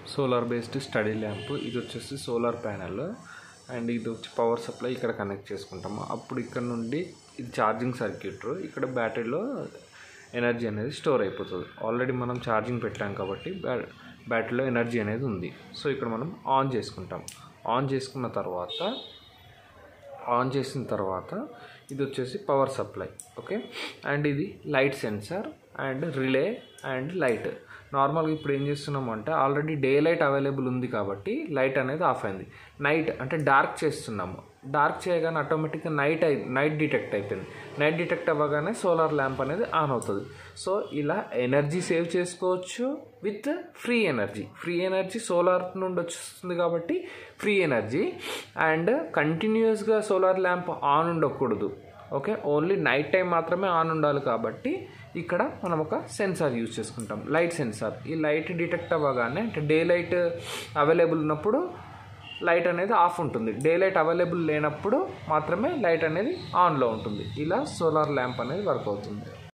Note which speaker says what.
Speaker 1: solar based study lamp ఇది వచ్చేసి solar panel and ఇది వచ్చి పవర్ సప్లై ఇక్కడ కనెక్ట్ చేసుకుంటాము అప్పుడు ఇక్కడ నుండి ఇది ఛార్జింగ్ సర్క్యూట్ ఇక్కడ బ్యాటరీలో ఎనర్జీ అనేది స్టోర్ అయిపోతుంది ఆల్రెడీ మనం ఛార్జింగ్ పెట్టాం కాబట్టి బ్యా బ్యాటరీలో ఎనర్జీ అనేది ఉంది సో ఇక్కడ మనం ఆన్ చేసుకుంటాం ఆన్ చేసుకున్న తర్వాత ఆన్ చేసిన తర్వాత ఇది వచ్చేసి పవర్ సప్లై ఓకే అండ్ ఇది light sensor and relay and light నార్మల్గా ఇప్పుడు ఏం చేస్తున్నాం అంటే ఆల్రెడీ డే లైట్ అవైలబుల్ ఉంది కాబట్టి లైట్ అనేది ఆఫ్ అయింది నైట్ అంటే డార్క్ చేస్తున్నాము డార్క్ చేయగానే ఆటోమేటిక్గా నైట్ అయి నైట్ డిటెక్ట్ అయిపోయింది నైట్ డిటెక్ట్ అవ్వగానే సోలార్ ల్యాంప్ అనేది ఆన్ అవుతుంది సో ఇలా ఎనర్జీ సేవ్ చేసుకోవచ్చు with free energy free energy solar నుండి వస్తుంది కాబట్టి ఫ్రీ ఎనర్జీ అండ్ కంటిన్యూస్గా సోలార్ ల్యాంప్ ఆన్ ఉండకూడదు ఓకే ఓన్లీ నైట్ టైం మాత్రమే ఆన్ ఉండాలి కాబట్టి ఇక్కడ మనం ఒక సెన్సార్ యూజ్ చేసుకుంటాం లైట్ సెన్సార్ ఈ లైట్ డిటెక్ట్ అవ్వగానే అంటే డే లైట్ అవైలబుల్ ఉన్నప్పుడు లైట్ అనేది ఆఫ్ ఉంటుంది డే లైట్ అవైలబుల్ లేనప్పుడు మాత్రమే లైట్ అనేది ఆన్లో ఉంటుంది ఇలా సోలార్ ల్యాంప్ అనేది వర్క్ అవుతుంది